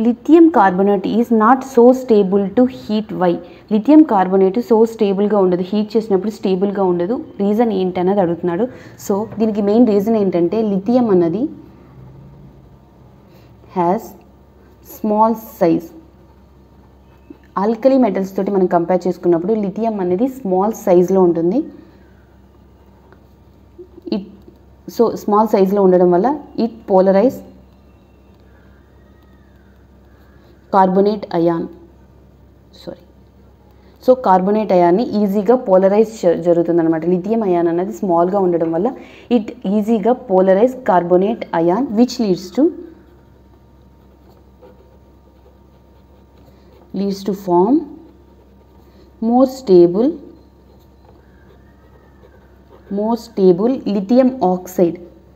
lithium carbonate is not so stable to heat why lithium carbonate so స్టేబుల్గా ఉండదు heat చేసినప్పుడు స్టేబుల్గా ఉండదు రీజన్ ఏంటి అన్నది అడుగుతున్నాడు సో దీనికి మెయిన్ రీజన్ ఏంటంటే లిథియం అన్నది has small size alkali metals తోటి మనం కంపేర్ చేసుకున్నప్పుడు లిథియం అనేది స్మాల్ సైజ్లో ఉంటుంది ఇట్ సో స్మాల్ సైజ్లో ఉండడం వల్ల it polarise carbonate ion sorry so carbonate అయాన్ని ఈజీగా పోలరైజ్ జరుగుతుంది అనమాట లిథియం అయాన్ అనేది స్మాల్గా ఉండడం వల్ల ఇట్ ఈజీగా polarise carbonate ion which leads to leads to form more stable more stable lithium oxide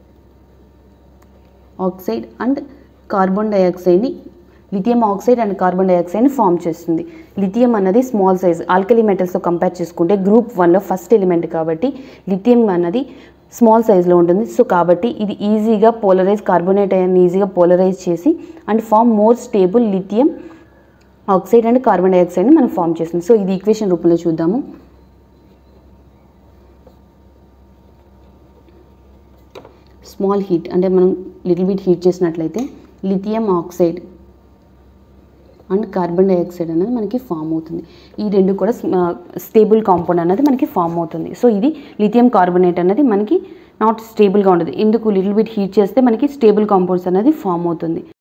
oxide and carbon డైఆక్సైడ్ని లిథియం ఆక్సైడ్ అండ్ కార్బన్ డైఆక్సైడ్ని ఫామ్ చేస్తుంది లిథియం అన్నది స్మాల్ సైజ్ ఆల్కలీ మెటల్స్తో కంపేర్ చేసుకుంటే గ్రూప్ వన్లో ఫస్ట్ ఎలిమెంట్ కాబట్టి lithium అన్నది small సైజ్లో ఉంటుంది సో కాబట్టి ఇది ఈజీగా పోలరైజ్ కార్బోనేట్ అయాన్ని ఈజీగా పోలరైజ్ చేసి and form more stable lithium oxide and carbon డైఆక్సైడ్ని మనం ఫామ్ చేస్తుంది సో ఇది ఈక్వేషన్ రూపంలో చూద్దాము స్మాల్ హీట్ అంటే మనం లిటిల్ బిట్ హీట్ చేసినట్లయితే lithium oxide and carbon dioxide అనేది మనకి ఫామ్ అవుతుంది ఈ రెండు కూడా స్టేబుల్ కాంపౌండ్ అనేది మనకి ఫామ్ అవుతుంది సో ఇది లిథియం కార్బోనేట్ అనేది మనకి నాట్ స్టేబుల్గా ఉండదు ఎందుకు లిటిల్ బిట్ హీట్ చేస్తే మనకి స్టేబుల్ కాంపౌండ్స్ అనేది ఫామ్ అవుతుంది